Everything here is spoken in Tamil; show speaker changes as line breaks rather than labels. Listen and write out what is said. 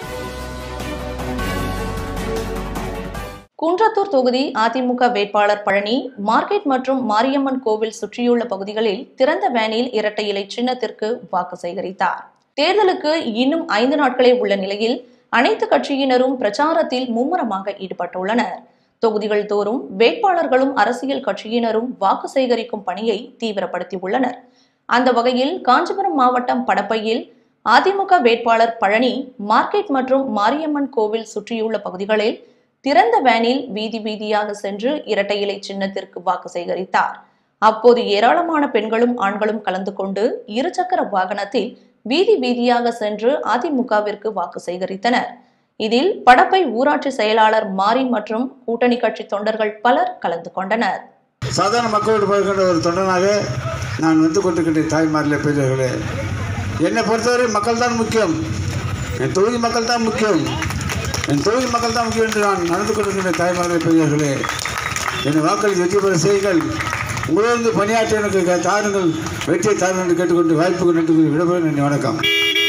குன்றத்தூர் தொகுதி அதிமுக வேட்பாளர் பழனி மார்க்கெட் மற்றும் மாரியம்மன் கோவில் சுற்றியுள்ள பகுதிகளில் திறந்த வேனில் இரட்டை இலை சின்னத்திற்கு வாக்கு சேகரித்தார் தேர்தலுக்கு இன்னும் ஐந்து நாட்களே உள்ள நிலையில் அனைத்து கட்சியினரும் பிரச்சாரத்தில் மும்முரமாக ஈடுபட்டுள்ளனர் தொகுதிகள் தோறும் வேட்பாளர்களும் அரசியல் கட்சியினரும் வாக்கு சேகரிக்கும் பணியை தீவிரப்படுத்தியுள்ளனர் அந்த வகையில் காஞ்சிபுரம் மாவட்டம் படப்பையில் அதிமுக வேட்பாளர் பழனி மார்க்கெட் மற்றும் மாரியம்மன் கோவில் சுற்றியுள்ள பகுதிகளில் திறந்த வேனில் வீதி வீதியாக சென்று இரட்டை இலை சின்னத்திற்கு வாக்கு சேகரித்தார் அப்போது ஏராளமான பெண்களும் ஆண்களும் கலந்து கொண்டு இருசக்கர வாகனத்தில் வீதி வீதியாக சென்று அதிமுகவிற்கு வாக்கு சேகரித்தனர் இதில் படப்பை ஊராட்சி செயலாளர் மாரி மற்றும் கூட்டணி கட்சி தொண்டர்கள் பலர் கலந்து கொண்டனர்
சாதாரண மக்களோடு பழகின்ற ஒரு தொண்டனாக நான் வந்து கொண்டிருக்கின்ற தாய்மார்களே பெரியவர்களே என்னை பொறுத்தவரை மக்கள் தான் முக்கியம் என் தொகுதி மக்கள் தான் முக்கியம் என் தொகுதி மக்கள் தான் முக்கியம் என்று நான் நடந்து கொண்டிருக்கின்ற தாய்மார்களே பெரியவர்களே என்னை வாக்களித்து வெற்றி பெற செய்யுங்கள் உங்களோடு பணியாற்ற எனக்கு தாருங்கள் வெற்றியை தாருங்கள் என்று கேட்டுக்கொண்டு வாய்ப்புக்கு நன்றி கூறி விடைபெறும் நன்றி வணக்கம்